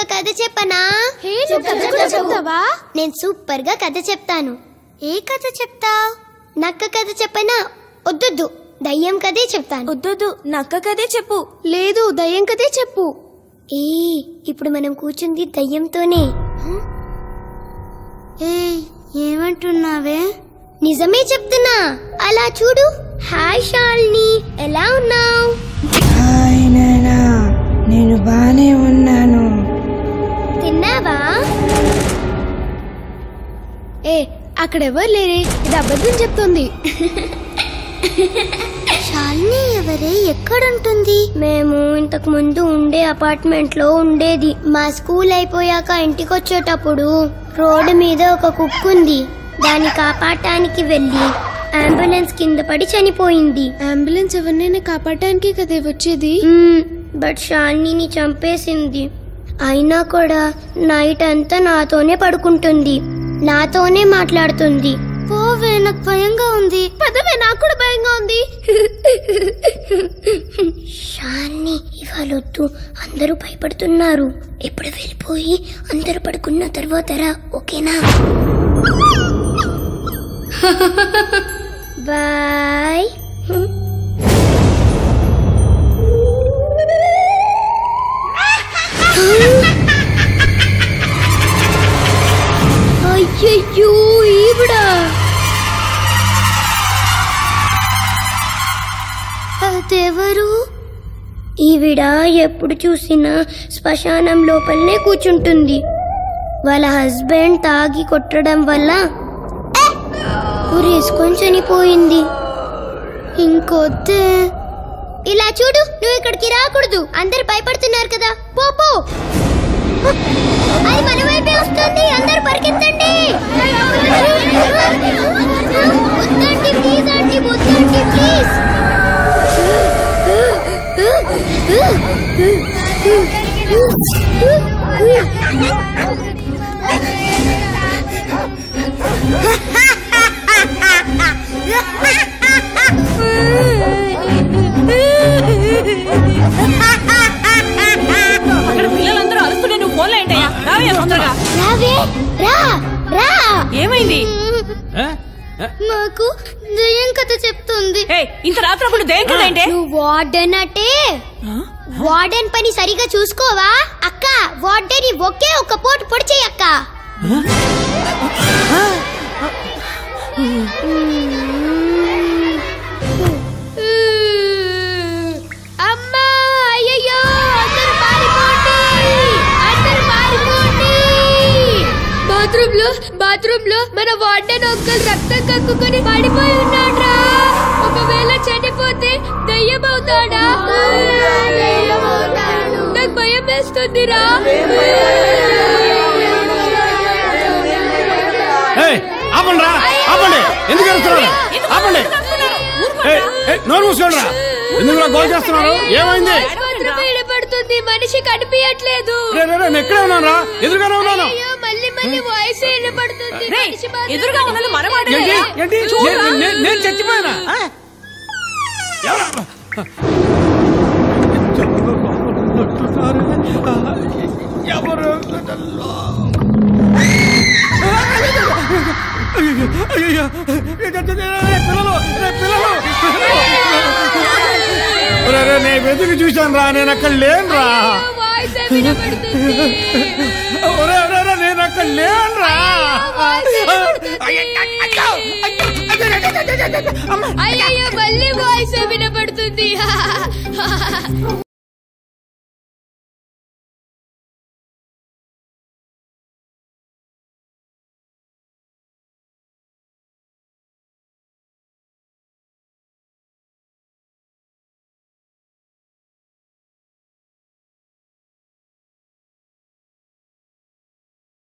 కథ చెప్పనా చెప్తావా నేను సూపర్ గా కథ చెప్తాను ఏ కథ చెప్తావ్ నక్క కథ చెప్పనా వద్దొద్దు దయ్యం కథే చెప్తాను వద్దొద్దు నక్క కదే చెప్పు లేదు దయ్యం కథే చెప్పు ఏ ఇప్పుడు మనం కూర్చుంది దయ్యంతోనే ఏ ఏమంటున్నావే నిజమే చెప్తున్నా అలా చూడు హాయ్ షాల్ని ఎలా ఉన్నావు హాయ్ నానా నేను బానే ఉన్నాను తిన్నావా ఏ అక్కడ ఎవరు లేరే ఇది అబద్ధం చెప్తుంది షాలిని ఎవరే ఎక్కడుంటుంది మేము ఇంతకు ముందు ఉండే అపార్ట్మెంట్ లో ఉండేది మా స్కూల్ అయిపోయాక ఇంటికి వచ్చేటప్పుడు రోడ్డు మీద ఒక కుక్క ఉంది దాన్ని కాపాడటానికి వెళ్ళి అంబులెన్స్ కింద పడి చనిపోయింది అంబులెన్స్ ఎవరినైనా కాపాడటానికి కదా వచ్చేది మ్మ్, బట్ షాలిని చంపేసింది అయినా కూడా నైట్ అంతా నాతోనే పడుకుంటుంది నాతోనే మాట్లాడుతుంది పోవే నాకు భయంగా ఉంది పదవే నాకు కూడా భయంగా ఉంది షాన్ని ఇవాళ వద్దు అందరూ భయపడుతున్నారు ఎప్పుడు వెళ్ళిపోయి అందరూ పడుకున్న తర్వాత రా ఓకేనా బాయ్ అయ్యయ్యో ఈవిడా అదెవరు ఈవిడ ఎప్పుడు చూసినా శ్మశానం లోపలనే కూర్చుంటుంది వాళ్ళ హస్బెండ్ తాగి కొట్టడం వల్ల ఉరేసుకొని చనిపోయింది ఇంకొద్దే ఇలా చూడు నువ్వు ఇక్కడికి రాకూడదు అందరు భయపడుతున్నారు కదా పో పో అది మన వైపే వస్తుంది అందరు పరిగెత్తండి వద్దండి ప్లీజ్ అండి వద్దండి ప్లీజ్ అక్కడ పిల్లలందరూ అరుస్తుంటే నువ్వు ఫోన్లో ఏంటయ్యా రావయ్యా తొందరగా రావే రా రా ఏమైంది మాకు దయ్యం కథ చెప్తుంది ఏ ఇంత రాత్రప్పుడు దేని కదా ఏంటే నువ్వు వార్డెన్ అంటే వార్డెన్ పని సరిగా చూసుకోవా అక్క వార్డెన్ ఒకే ఒక పోటు పొడిచేయి అక్క అమ్మా అయ్యయ్యో అందరూ పారిపోండి అందరూ పారిపోండి బాత్రూమ్ లో బాత్రూమ్ లో మన వార్డెన్ ఒక్కరు రక్తం కక్కుకొని పడిపోయి ఉన్నాడ్రా ఒకవేళ చనిపోతే దయ్యం అవుతాడా నాకు భయం వేస్తుందిరా ఏయ్, ఆపండి రా ఆపండి ఎందుకు అరుస్తున్నారు ఆపండి ఏయ్, ఏయ్, నోరు మూసుకోండి రా ఎందుకు రా గోల్ చేస్తున్నారు ఏమైంది మాత్రం వినపడుతుంది మనిషి కనిపించట్లేదు రే, రే, రే, నేను ఎక్కడే ఉన్నాను రా ఎదురుగానే ఉన్నాను అయ్యో మళ్ళీ మళ్ళీ వాయిస్ వినపడుతుంది రేయ్, మనిషి మాత్రం ఎదురుగా ఉన్నది మన ఏంటి వాడేనయ్యా. ఏంటి చూడురా. నే- నే- నేను చచ్చిపోయానా ఆ? ఎవరా? ఎవరు అయ్యయ్యో. పిల్లలు రే, పిల్లలు రే, రే, నేను వెతికి చూశాను రా నేను అక్కడ లేను రా వాయిస్ వినపడుతుంది ఒరే, ఒరే, ఒరే, నేను అక్కడ లేను రా అయ్యో మళ్ళీ వాయిస్ వినపడుతుంది